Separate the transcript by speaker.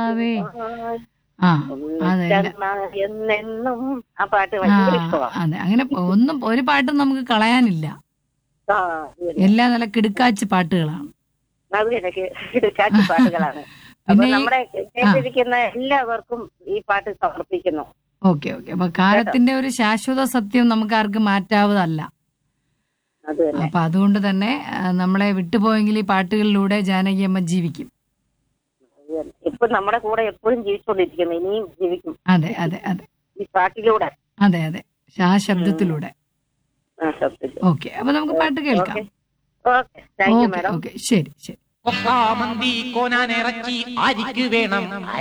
Speaker 1: നിലാവേ ആ അതെ
Speaker 2: എന്നെന്നും ആ പാട്ട്
Speaker 1: ആ,
Speaker 2: ഭയങ്കര ഇഷ്ടമാണ്
Speaker 1: അതെ അങ്ങനെ ഒന്നും ഒരു പാട്ടും നമുക്ക് കളയാനില്ല
Speaker 2: ആ, അത് തന്നെ.
Speaker 1: എല്ലാ നല്ല കിടുക്കാച്ച് പാട്ടുകളാണ്
Speaker 2: അത് എനിക്ക് ഇടുക്കാറ്റ് പാട്ടുകളാണ് അപ്പൊ
Speaker 1: പിന്നെ ഈ-
Speaker 2: നമ്മുടെ കേട്ടിരിക്കുന്ന എല്ലാവർക്കും ഈ പാട്ട് സമർപ്പിക്കുന്നു
Speaker 1: ഓക്കെ ഓക്കെ അപ്പൊ കാലത്തിന്റെ ഒരു ശാശ്വത സത്യം നമുക്ക് ആർക്കും മാറ്റാവതല്ല
Speaker 2: അത് തന്നെ
Speaker 1: അപ്പൊ അതുകൊണ്ട് തന്നെ ആ, നമ്മളെ വിട്ടുപോയെങ്കിൽ ഈ പാട്ടുകളിലൂടെ ജാനകി അമ്മ ജീവിക്കും
Speaker 2: അത് തന്നെ. ഇപ്പൊ നമ്മുടെ കൂടെ എപ്പോഴും ജീവിച്ചുകൊണ്ടിരിക്കുന്നു ഇനിയും ജീവിക്കും
Speaker 1: അതെ അതെ അതെ
Speaker 2: ഈ പാട്ടിലൂടെ
Speaker 1: അതെ അതെ ആ ശബ്ദത്തിലൂടെ
Speaker 2: ആ സത്യത്തിൽ
Speaker 1: ഓക്കെ അപ്പൊ നമുക്ക് പാട്ട് കേൾക്കാം
Speaker 2: okay thank you
Speaker 1: okay
Speaker 2: madam
Speaker 1: okay ശരി ശരി
Speaker 3: കൊക്കാമന്തി കോനാനിറച്ചി ആരിക്ക് വേണം